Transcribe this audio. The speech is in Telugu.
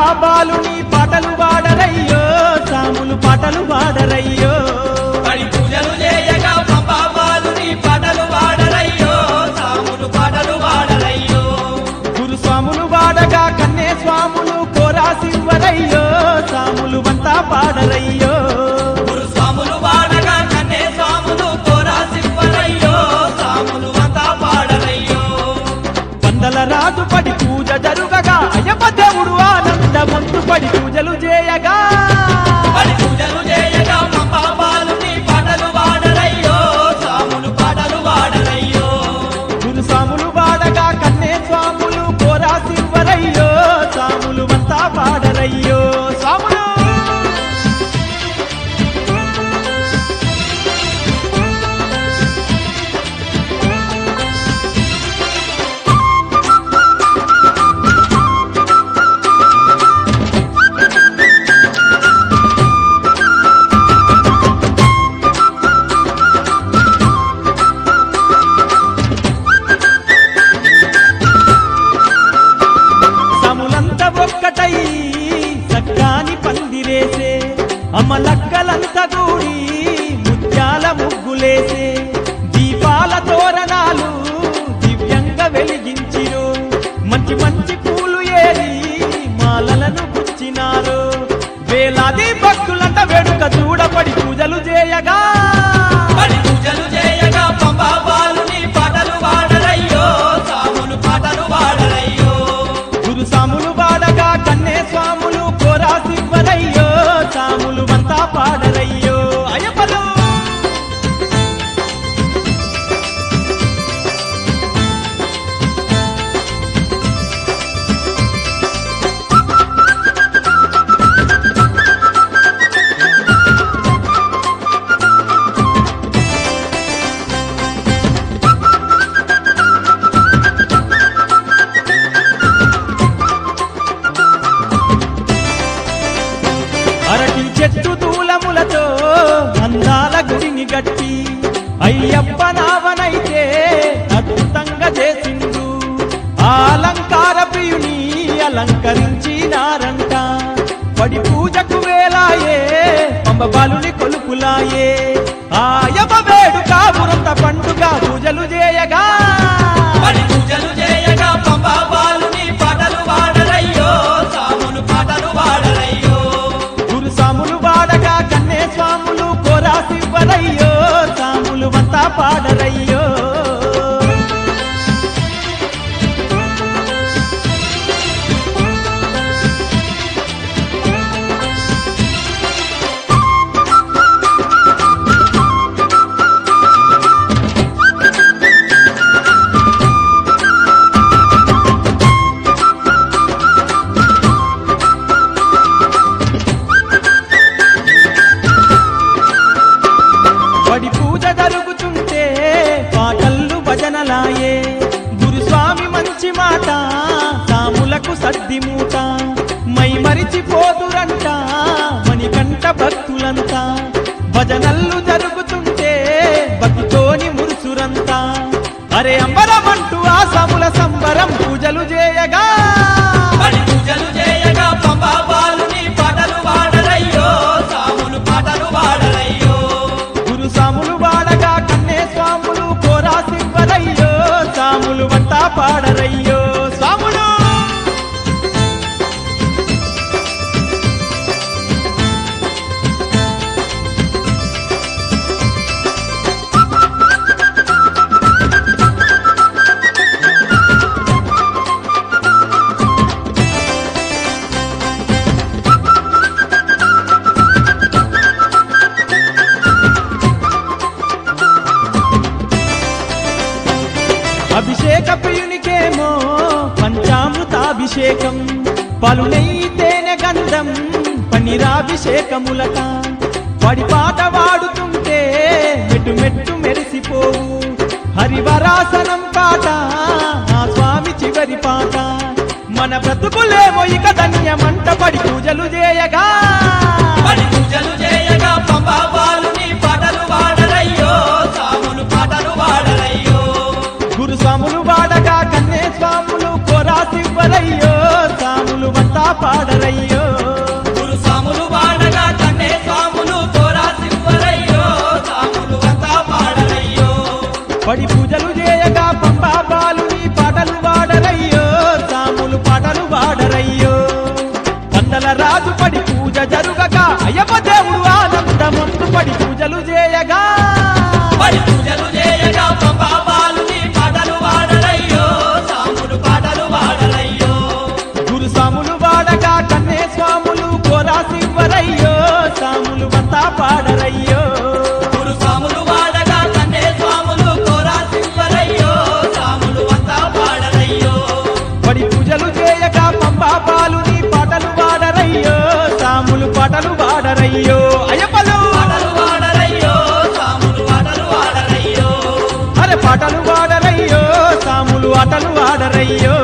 బాలుని పాటలు వాడరయ్యో సాములు పాటలు వాడరయ్యో పడి పూజలు చేయగా పంపాబాలుని పాటలు వాడరయ్యో సాములు పాటలు వాడరయ్యో గురు స్వాములు వాడగా కన్నే స్వాములు కోరాసివ్వరయ్యో సాములు వంతా పాడరయ్యో గురు స్వాములు వాడగా కన్నే స్వాములు కోరా సింపరయ్యో సాములు అంతా పాడరయ్యో వందల రాజు పడి పూజ జరుగగా అయ్యప్ప దేవుడు ఆనందమంతు పడి పూజలు చేయగా పడి పూజలు చేయగా పంపాబాలుని పాటలు వాడరయ్యో సాములు పాటలు వాడరయ్యో గురు స్వాములు వాడగా కన్నే స్వాములు కోరాసివ్వరయ్యో సాములు వంతా పాడరయ్యో స్వాములు సములంత ఒక్కటై సక్కాని పందిరేసే అమలక్కలంత గూడి ముత్యాల ముగ్గులేసే దీపాల తోరణాలు దివ్యంగా వెలిగించిరు మంచి మంచి పూలు ఏరి మాలలను గుచ్చినారు వేలాది భక్తులంట వేడుక చూడబడి పూజలు చేయగా పడి పూజలు చేయగా పంపాబాలుని పాటలు వాడరయ్యో సాములు పాటలు వాడరయ్యో గురు సాములు వాడగా కన్నే స్వాములు కోరాసివ్వరయ్యో సాములు వంతా పాడరయ్యో అయ్యప్పలు అరటి చెట్టు దూలములతో అందాల గుడిని గట్టి అయ్యప్ప నావనైతే అద్భుతంగా చేసిండు ఆ అలంకార ప్రియుని అలంకరించినారంట పడి పూజకు వేలాయే పంబ బాలుని కొలుపులాయే ఆయమ వేడుక బురంత పండుగ పూజలు చేయగా పడి పూజలు చేయగా పంపాబాలుని పాటలు వాడరయ్యో సాములు పాటలు వాడరయ్యో గురు సాములు వాడగా కన్నే స్వాములు కోరాసివ్వరయ్యో సాములు వంతా పాడరయ్యో పడి పూజ జరుగుతుంటే పాటల్లు భజనలాయే గురుస్వామి మంచి మాట సాములకు సద్ది మూట మై మరిచిపోదురంట మణికంఠ భక్తులంతా భజనల్లు జరుగుతుంటే భక్తితోని మురుసురంతా అరే అంబరమంటూ ఆ సాముల సంబరం పూజలు చేయగా పడి పూజలు చేయగా పంపాబాలుని పాటలు వాడరయ్యో సాములు పాటలు వాడరయ్యో గురు సాములు వాడగా కన్నే స్వాములు కోరాసివ్వరయ్యో సాములు వంతా పాడరయ్యో స్వాములు అభిషేక ప్రియునికేమో పంచామృతాభిషేకం పలునెయ్యి తేనె గంధం పనిరాభిషేకములట పడి పాట వాడుతుంటే మెట్టు మెట్టు మెరిసిపోవు హరివరాసనం పాట ఆ స్వామి చివరి పాట మన బ్రతుకులేమో ఇక ధన్యమంట పడి పూజలు చేయగా పడి పూజలు చేయగా పంపాబాలుని పాటలు వాడరయ్యో సాములు పాటలు వాడరయ్యో గురు స్వాములు వాడగా కన్నే స్వాములు కోరాసివ్వరయ్యో సాములు వంతా పాడరయ్యో గురు సాములు వాడగా కన్నే స్వాములు కోరా సింహరయ్యో సాములు అంతా పాడరయ్యో పడి పూజలు చేయగా పంబా బాలుని పాటలు పాడరయ్యో సాములు పాటలు పాడరయ్యో వందల రాజు పడి పూజ జరుగగా అయ్యప్ప దేవుడు ఆనందమందు పడి పూజలు చేయగా పడి పూజలు చేయగా పంబా బాలుని పాటలు వాడరయ్యో సాములు పాటలు వాడరయ్యో గురు సాములు వాడగా కన్నే స్వాములు కోరా శివరయ్యో సాములు అంతా పాడరయ్యో గురు సాములు వాడగా కన్నే స్వాములు కోరా సింహరయ్యో సాములు అంతా పాడరయ్యో పడి పూజలు చేయగా పంబా బాలుని పాటలు పాడరయ్యో సాములు పాటలు పాడరయ్యో అయ్యప్పలు పాటలు వాడరయ్యో సాములు పాటలు వాడరయ్యో అరే పాటలు పాడరయ్యో సాములు ఆటలు ఆడరయ్యో